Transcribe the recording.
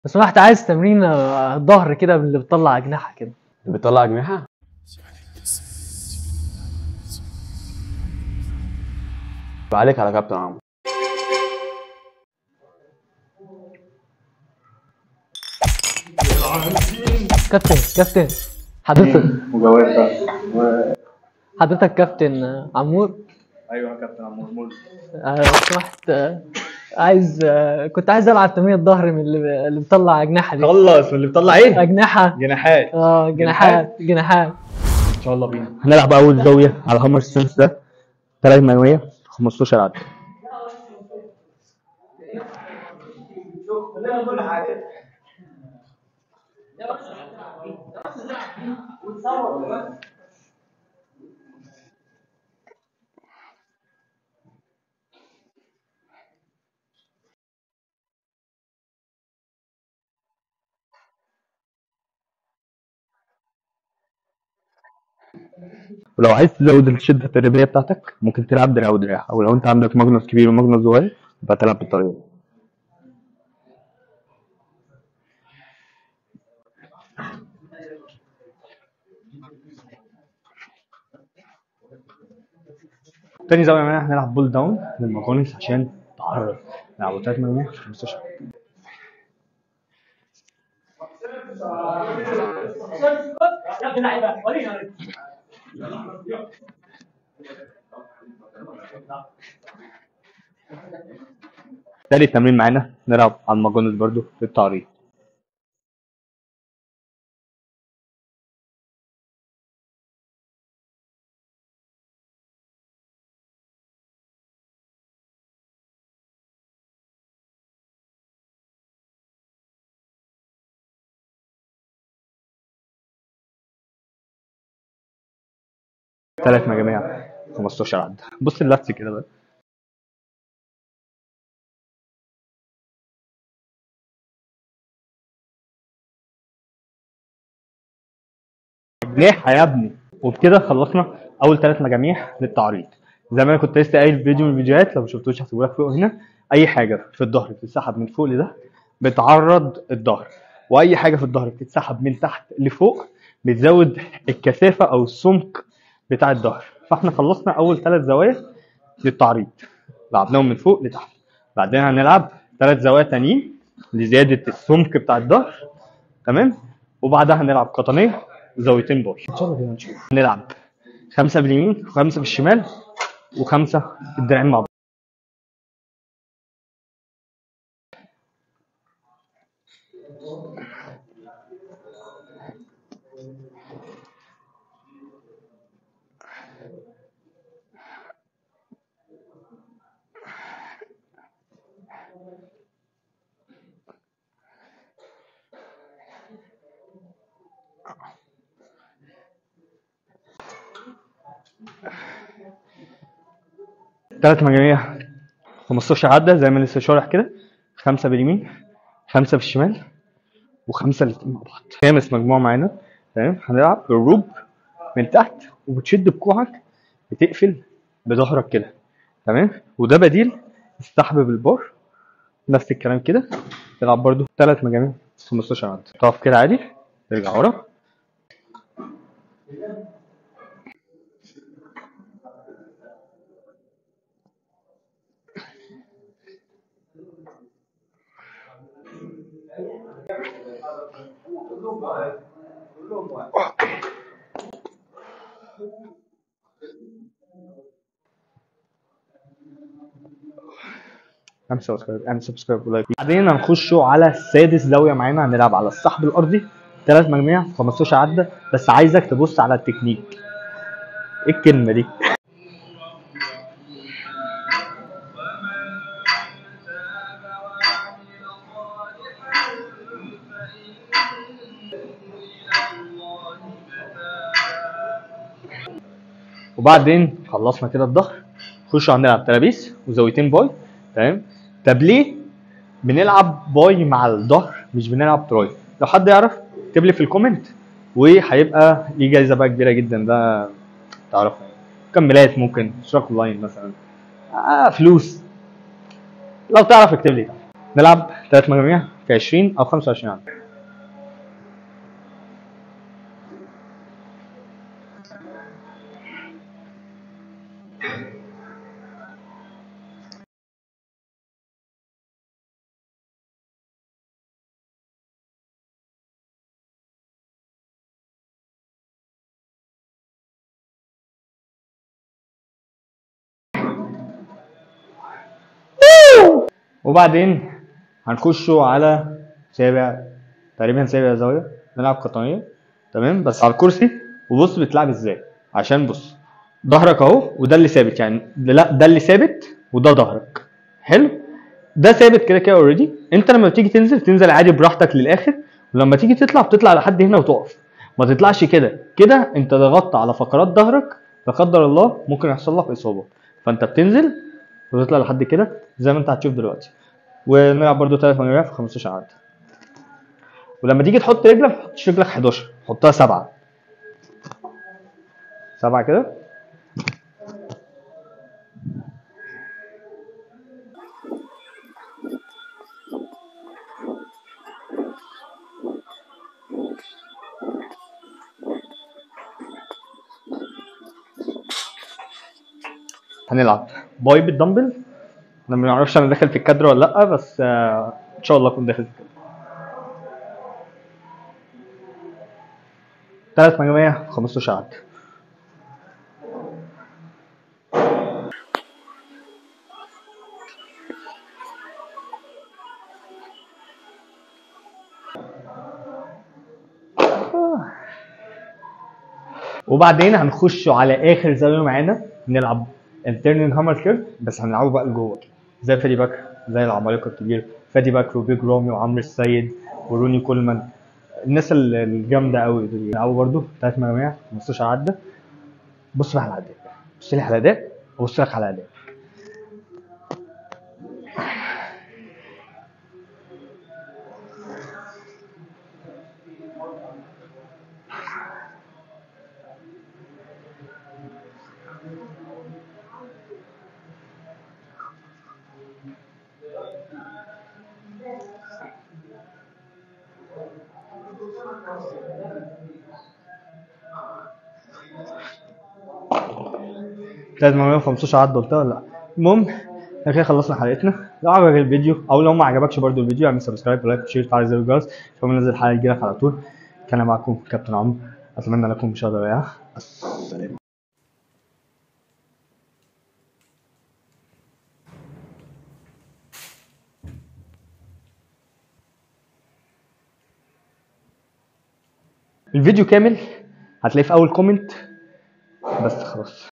بس سمحت عايز تمرين آه، ظهر كده اللي بتطلع اجنحه كده بتطلع اجنحه عليك على كابتن عمرو كابتن كابتن حضرتك وجواب حضرتك كابتن آه، عمور ايوه يا كابتن عمور مول آه، لو سمحت آه، عايز آه، كنت عايز العب تمرين الظهر من اللي اللي بتطلع اجنحه دي خلص اللي بيطلع ايه؟ اجنحه جناحات اه جناحات جناحات ان شاء الله بينا هنلعب اول زاويه على هامر ستانس ده 3 مجموعيه 15 عدد ولو عايز تزود الشده التدريبيه بتاعتك ممكن تلعب دراع ودراع او لو انت عندك ماجنوس كبير وماجنوس صغير يبقى تلعب بالطريقه دي. تاني زاويه معانا هنلعب بول داون للماجونس عشان تعرض نلعب تلات مجموعات 15 تالت تمرين معانا نلعب على الماجونس برضو للتعريض ثلاث مجاميع 15 عدة بص اللاتس كده بقى جناح يا ابني وبكده خلصنا اول ثلاث مجاميع للتعريض زي ما انا كنت لسه قايل في فيديو من الفيديوهات لو ما شفتوش هسيبه لك فوق هنا اي حاجه في الظهر بتتسحب من فوق لده بتعرض الظهر واي حاجه في الظهر بتتسحب من تحت لفوق بتزود الكثافه او السمك بتاع الظهر فاحنا خلصنا اول ثلاث زوايا للتعريض لعبناهم من فوق لتحت بعدين هنلعب ثلاث زوايا تانيين لزياده السمك بتاع الظهر تمام وبعدها هنلعب قطنيه زاويتين باي ان شاء الله كده نشوف نلعب خمسه باليمين وخمسه بالشمال وخمسه الدراعين مع بعض ثلاث مجاميع 15 عدة زي ما لسه شارح كده خمسة باليمين خمسة بالشمال وخمسة الاتنين مع بعض خامس مجموعة معانا تمام هنلعب بالروب من تحت وبتشد بكوعك بتقفل بظهرك كده تمام وده بديل السحب بالبار نفس الكلام كده تلعب برضو ثلاث مجاميع 15 عدة تقف كده عادي ترجع ورا اعمل سبسكرايب اعمل سبسكرايب ولايك بعدين هنخشوا على سادس زاويه معانا هنلعب على السحب الارضي ثلاث مجموعة 15 عدة بس عايزك تبص على التكنيك ايه الكلمة دي؟ وبعدين خلصنا كده الظهر نخش هنلعب ترابيس وزاويتين باي تمام طب ليه بنلعب باي مع الظهر مش بنلعب تراي لو حد يعرف اكتب لي في الكومنت وهيبقى ليه جايزه بقى كبيره جدا ده تعرفها مكملات ممكن اشتراك اونلاين مثلا آه فلوس لو تعرف اكتب لي نلعب ثلاث مجاميع في 20 او 25 عدد وبعدين هنخشوا على سابع تقريبا سابع زاويه نلعب قطنيه تمام بس على الكرسي وبص بتلعب ازاي عشان بص ظهرك اهو وده اللي ثابت يعني لا ده اللي ثابت وده ظهرك حلو ده ثابت كده كده اوريدي انت لما بتيجي تنزل تنزل عادي براحتك للاخر ولما تيجي تطلع بتطلع لحد هنا وتقف ما تطلعش كده كده انت ضغطت على فقرات ظهرك لا قدر الله ممكن يحصل لك اصابه فانت بتنزل وتطلع لحد كده زي ما انت هتشوف دلوقتي ونلعب برضو ثلاث مجاميع في 15 عدد ولما تيجي تحط رجلك ما تحطش رجلك 11 حطها سبعة سبعة كده هنلعب باي بالدمبل انا ما اعرفش انا داخل في الكادر ولا لا بس آه، ان شاء الله اكون داخل في الكادر ثلاث مجاميع 15 عد وبعدين هنخشوا على اخر زاويه معانا نلعب التيرنين هامر كيرف بس هنلعبه بقى لجوه كده زي فادي بكر زي العمالقه الكبير فادي بكر وبيج رامي وعمرو السيد وروني كولمان الناس ال- الجامده قوي دول يلعبوا برده ثلاث مجاميع 15 عده بص بقى على الاداء بص لي على الاداء وبص لك على الاداء ثلاث مجاميع 15 عده قلتها ولا لا المهم احنا كده خلصنا حلقتنا لو عجبك الفيديو او لو ما عجبكش برضو الفيديو اعمل سبسكرايب ولايك وشير وفعل زر الجرس عشان ما ننزل حلقه تجيلك على طول كان معكم كابتن عمرو اتمنى لكم مشاهده رائعه السلام الفيديو كامل هتلاقيه في اول كومنت بس خلاص